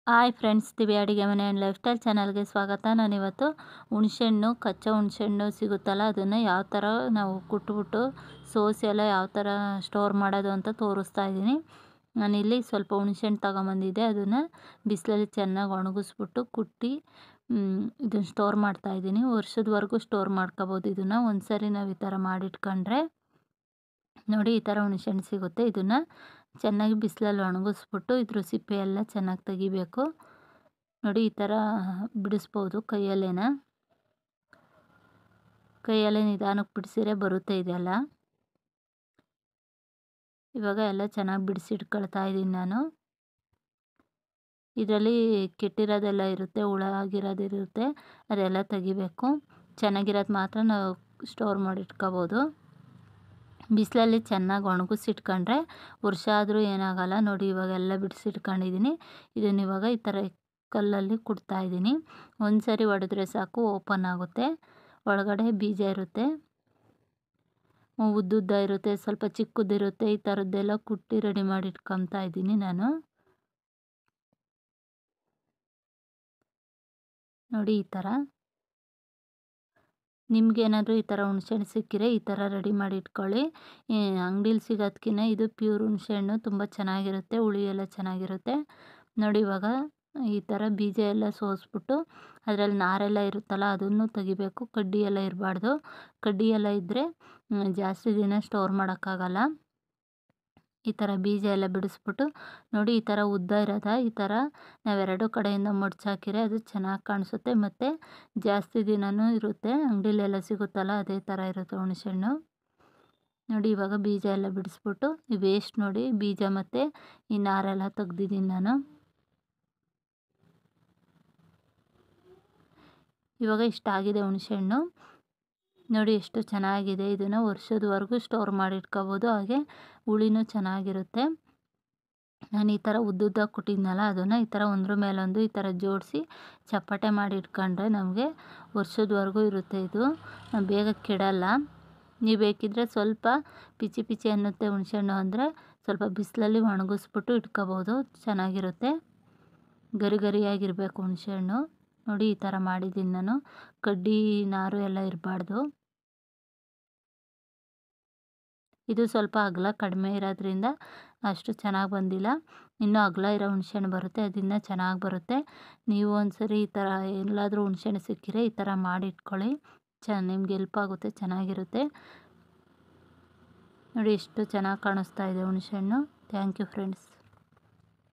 hi friends ದಿವ್ಯ ಅಡುಗೆ ಮನೆ ಆ್ಯಂಡ್ ಲೈಫ್ ಸ್ಟೈಲ್ ಚಾನಲ್ಗೆ ಸ್ವಾಗತ ನಾನಿವತ್ತು ಹುಣಸೆಹಣ್ಣು ಕಚ್ಚಾ ಹುಣಸೆಹಣ್ಣು ಸಿಗುತ್ತಲ್ಲ ಅದನ್ನು ಯಾವ ಥರ ನಾವು ಕುಟ್ಬಿಟ್ಟು ಸೋಸಿ ಎಲ್ಲ ಯಾವ ಥರ ಸ್ಟೋರ್ ಮಾಡೋದು ಅಂತ ತೋರಿಸ್ತಾ ಇದ್ದೀನಿ ನಾನಿಲ್ಲಿ ಸ್ವಲ್ಪ ಹುಣಸೆಹಣ್ಣು ತಗೊಂಬಂದಿದ್ದೆ ಅದನ್ನು ಬಿಸಿಲಲ್ಲಿ ಚೆನ್ನಾಗಿ ಒಣಗಿಸ್ಬಿಟ್ಟು ಕುಟ್ಟಿ ಇದನ್ನು ಸ್ಟೋರ್ ಮಾಡ್ತಾ ಇದ್ದೀನಿ ವರ್ಷದವರೆಗೂ ಸ್ಟೋರ್ ಮಾಡ್ಕೋಬೋದು ಇದನ್ನು ಒಂದು ಸರಿ ನಾವು ಈ ಥರ ಮಾಡಿಟ್ಕೊಂಡ್ರೆ ನೋಡಿ ಈ ಥರ ಹುಣಸೆಹಣ್ಣು ಸಿಗುತ್ತೆ ಇದನ್ನು ಚೆನ್ನಾಗಿ ಬಿಸಿಲಲ್ಲಿ ಒಣಗಿಸ್ಬಿಟ್ಟು ಇದ್ರ ಸಿಪ್ಪೆ ಎಲ್ಲ ಚೆನ್ನಾಗಿ ತೆಗಿಬೇಕು ನೋಡಿ ಈ ಥರ ಬಿಡಿಸ್ಬೋದು ಕೈಯಲ್ಲೇನ ಕೈಯಲ್ಲೇ ನಿಧಾನಕ್ಕೆ ಬಿಡಿಸಿದ್ರೆ ಬರುತ್ತೆ ಇದೆಲ್ಲ ಇವಾಗ ಎಲ್ಲ ಚೆನ್ನಾಗಿ ಬಿಡಿಸಿಟ್ಕೊಳ್ತಾ ಇದ್ದೀನಿ ನಾನು ಇದರಲ್ಲಿ ಕೆಟ್ಟಿರೋದೆಲ್ಲ ಇರುತ್ತೆ ಹುಳ ಆಗಿರೋದಿರುತ್ತೆ ಅದೆಲ್ಲ ತೆಗಿಬೇಕು ಚೆನ್ನಾಗಿರೋದು ಮಾತ್ರ ನಾವು ಸ್ಟೋರ್ ಮಾಡಿ ಇಟ್ಕೋಬೋದು ಬಿಸಿಲಲ್ಲಿ ಚೆನ್ನಾಗಿ ಒಣಗಿಸಿಟ್ಕೊಂಡ್ರೆ ವರ್ಷ ಆದರೂ ಏನಾಗಲ್ಲ ನೋಡಿ ಇವಾಗೆಲ್ಲ ಬಿಡಿಸಿಟ್ಕೊಂಡಿದ್ದೀನಿ ಇದನ್ನು ಇವಾಗ ಈ ಥರ ಕಲ್ಲಲ್ಲಿ ಕುಡ್ತಾ ಇದ್ದೀನಿ ಒಂದು ಸರಿ ಹೊಡೆದ್ರೆ ಸಾಕು ಓಪನ್ ಆಗುತ್ತೆ ಒಳಗಡೆ ಬೀಜ ಇರುತ್ತೆ ಉದ್ದುದ್ದ ಇರುತ್ತೆ ಸ್ವಲ್ಪ ಚಿಕ್ಕದಿರುತ್ತೆ ಈ ಥರದ್ದೆಲ್ಲ ಕುಟ್ಟಿ ರೆಡಿ ಮಾಡಿ ಇಟ್ಕೊತಾ ಇದ್ದೀನಿ ನಾನು ನೋಡಿ ಈ ಥರ ನಿಮಗೇನಾದರೂ ಈ ಥರ ಹುಣಸೆಹಣ್ಣು ಸಿಕ್ಕಿದ್ರೆ ಈ ಥರ ರೆಡಿ ಮಾಡಿ ಇಟ್ಕೊಳ್ಳಿ ಅಂಗಡೀಲಿ ಸಿಗೋದಕ್ಕಿಂತ ಇದು ಪ್ಯೂರ್ ಹುಣಸೆಹಣ್ಣು ತುಂಬ ಚೆನ್ನಾಗಿರುತ್ತೆ ಹುಳಿ ಎಲ್ಲ ಚೆನ್ನಾಗಿರುತ್ತೆ ನೋಡಿ ಇವಾಗ ಈ ಥರ ಬೀಜ ಎಲ್ಲ ಸೋಸ್ಬಿಟ್ಟು ಅದರಲ್ಲಿ ನಾರೆಲ್ಲ ಇರುತ್ತಲ್ಲ ಅದನ್ನು ತೆಗಿಬೇಕು ಕಡ್ಡಿ ಎಲ್ಲ ಇರಬಾರ್ದು ಕಡ್ಡಿ ಎಲ್ಲ ಇದ್ದರೆ ಜಾಸ್ತಿ ದಿನ ಸ್ಟೋರ್ ಮಾಡೋಕ್ಕಾಗಲ್ಲ ಈ ಥರ ಬೀಜ ಎಲ್ಲ ಬಿಡಿಸ್ಬಿಟ್ಟು ನೋಡಿ ಈ ಥರ ಉದ್ದ ಇರೋದ ಈ ಥರ ನಾವೆರಡು ಕಡೆಯಿಂದ ಮಡ್ಚಾಕಿದ್ರೆ ಅದು ಚೆನ್ನಾಗಿ ಕಾಣಿಸುತ್ತೆ ಮತ್ತು ಜಾಸ್ತಿ ದಿನವೂ ಇರುತ್ತೆ ಅಂಗಡಿಲೆಲ್ಲ ಸಿಗುತ್ತಲ್ಲ ಅದೇ ಥರ ಇರುತ್ತೆ ಹುಣಸೆಹಣ್ಣು ನೋಡಿ ಇವಾಗ ಬೀಜ ಎಲ್ಲ ಬಿಡಿಸ್ಬಿಟ್ಟು ಈ ವೇಸ್ಟ್ ನೋಡಿ ಬೀಜ ಮತ್ತು ಈ ನಾರೆಲ್ಲ ತೆಗ್ದಿದ್ದೀನಿ ನಾನು ಇವಾಗ ಇಷ್ಟಾಗಿದೆ ಹುಣಸೆಹಣ್ಣು ನೋಡಿ ಎಷ್ಟು ಚೆನ್ನಾಗಿದೆ ಇದನ್ನು ವರ್ಷದವರೆಗೂ ಸ್ಟೋರ್ ಮಾಡಿ ಇಟ್ಕೋಬೋದು ಹಾಗೆ ಹುಳಿನೂ ಚೆನ್ನಾಗಿರುತ್ತೆ ನಾನು ಈ ಥರ ಉದ್ದುದ್ದ ಕುಟ್ಟಿದ್ನಲ್ಲ ಅದನ್ನು ಈ ಥರ ಒಂದ್ರ ಮೇಲೊಂದು ಈ ಥರ ಜೋಡಿಸಿ ಚಪಾಟೆ ಮಾಡಿ ಇಟ್ಕೊಂಡ್ರೆ ನಮಗೆ ವರ್ಷದವರೆಗೂ ಇರುತ್ತೆ ಇದು ಬೇಗ ಕೆಡಲ್ಲ ನೀವು ಬೇಕಿದ್ದರೆ ಸ್ವಲ್ಪ ಪಿಚಿ ಪಿಚಿ ಅನ್ನುತ್ತೆ ಹುಣಸೆಹಣ್ಣು ಅಂದರೆ ಸ್ವಲ್ಪ ಬಿಸಿಲಲ್ಲಿ ಒಣಗಿಸ್ಬಿಟ್ಟು ಇಟ್ಕೋಬೋದು ಚೆನ್ನಾಗಿರುತ್ತೆ ಗರಿ ಗರಿಯಾಗಿರಬೇಕು ಹುಣಸೆಹಣ್ಣು ನೋಡಿ ಈ ಥರ ಮಾಡಿದ್ದೀನಿ ನಾನು ಕಡ್ಡಿ ನಾರು ಎಲ್ಲ ಇರಬಾರ್ದು ಇದು ಸ್ವಲ್ಪ ಅಗಲ ಕಡಿಮೆ ಇರೋದ್ರಿಂದ ಅಷ್ಟು ಚೆನ್ನಾಗಿ ಬಂದಿಲ್ಲ ಇನ್ನೂ ಅಗಲ ಇರೋ ಹುಣಸೆಹಣ್ಣು ಬರುತ್ತೆ ಅದರಿಂದ ಚೆನ್ನಾಗಿ ಬರುತ್ತೆ ನೀವು ಒಂದ್ಸರಿ ಈ ಥರ ಎಲ್ಲಾದರೂ ಹುಣಸೆಹಣ್ಣು ಸಿಕ್ಕಿದ್ರೆ ಈ ಥರ ಮಾಡಿ ಇಟ್ಕೊಳ್ಳಿ ಚ ನಿಮ್ಗೆ ಎಲ್ಪ್ ಆಗುತ್ತೆ ಚೆನ್ನಾಗಿರುತ್ತೆ ನೋಡಿ ಎಷ್ಟು ಚೆನ್ನಾಗಿ ಕಾಣಿಸ್ತಾ ಇದೆ ಹುಣಸೆಹಣ್ಣು ಥ್ಯಾಂಕ್ ಯು ಫ್ರೆಂಡ್ಸ್